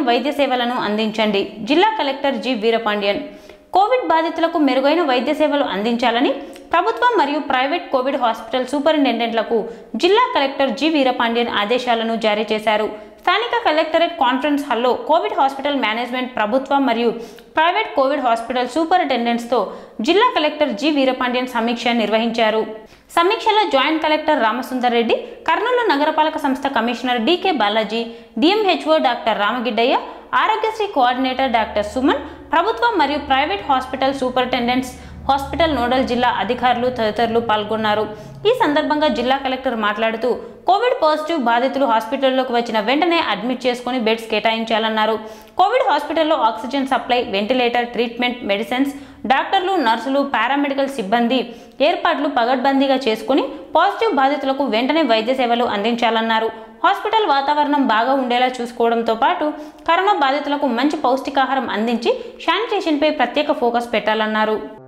వైద్య సేవలను అందించండి జిల్లా కలెక్టర్ జి వీరపాండ్యన్ కోవిడ్ బాధితులకు మెరుగైన వైద్య సేవలు అందించాలని ప్రభుత్వం మరియు ప్రైవేట్ కోవిడ్ హాస్పిటల్ సూపరింటెండెంట్లకు జిల్లా కలెక్టర్ జి వీరపాండ్యన్ ఆదేశాలను జారీ చేశారు స్థానిక కలెక్టరేట్ కాన్ఫరెన్స్ హాల్లో కోవిడ్ హాస్పిటల్ మేనేజ్మెంట్ ప్రభుత్వం మరియు ప్రైవేట్ కోవిడ్ హాస్పిటల్ సూపరింటెండెంట్స్తో జిల్లా కలెక్టర్ జి వీరపాండ్యన్ సమీక్ష నిర్వహించారు సమీక్షలో జాయింట్ కలెక్టర్ రామసుందర్ రెడ్డి కర్నూలు నగరపాలక సంస్థ commissioner D K Balaji DMHO doctor Ramagiddayya Aarogyasri coordinator doctor Suman ప్రభుత్వం మరియు private hospital superintendents hospital nodal జిల్లా అధికారులు తదితరులు పాల్గొన్నారు ఈ సందర్భంగా జిల్లా కలెక్టర్ మాట్లాడుతూ కోవిడ్ పాజిటివ్ బాధితులు హాస్పిటల్లోకి వచ్చిన వెంటనే అడ్మిట్ చేసుకుని బెడ్స్ కేటాయించాలన్నారు కోవిడ్ హాస్పిటల్లో oxygen supply ventilator treatment medicines డాక్టర్లు నర్సులు పారామెడికల్ సిబ్బంది ఏర్పాట్లు పగడ్బందీగా చేసుకుని పాజిటివ్ బాధితులకు వెంటనే వైద్య సేవలు అందించాలన్నారు హాస్పిటల్ వాతావరణం బాగా ఉండేలా చూసుకోవడంతో పాటు కరోనా బాధితులకు మంచి పౌష్టికాహారం అందించి శానిటేషన్పై ప్రత్యేక ఫోకస్ పెట్టాలన్నారు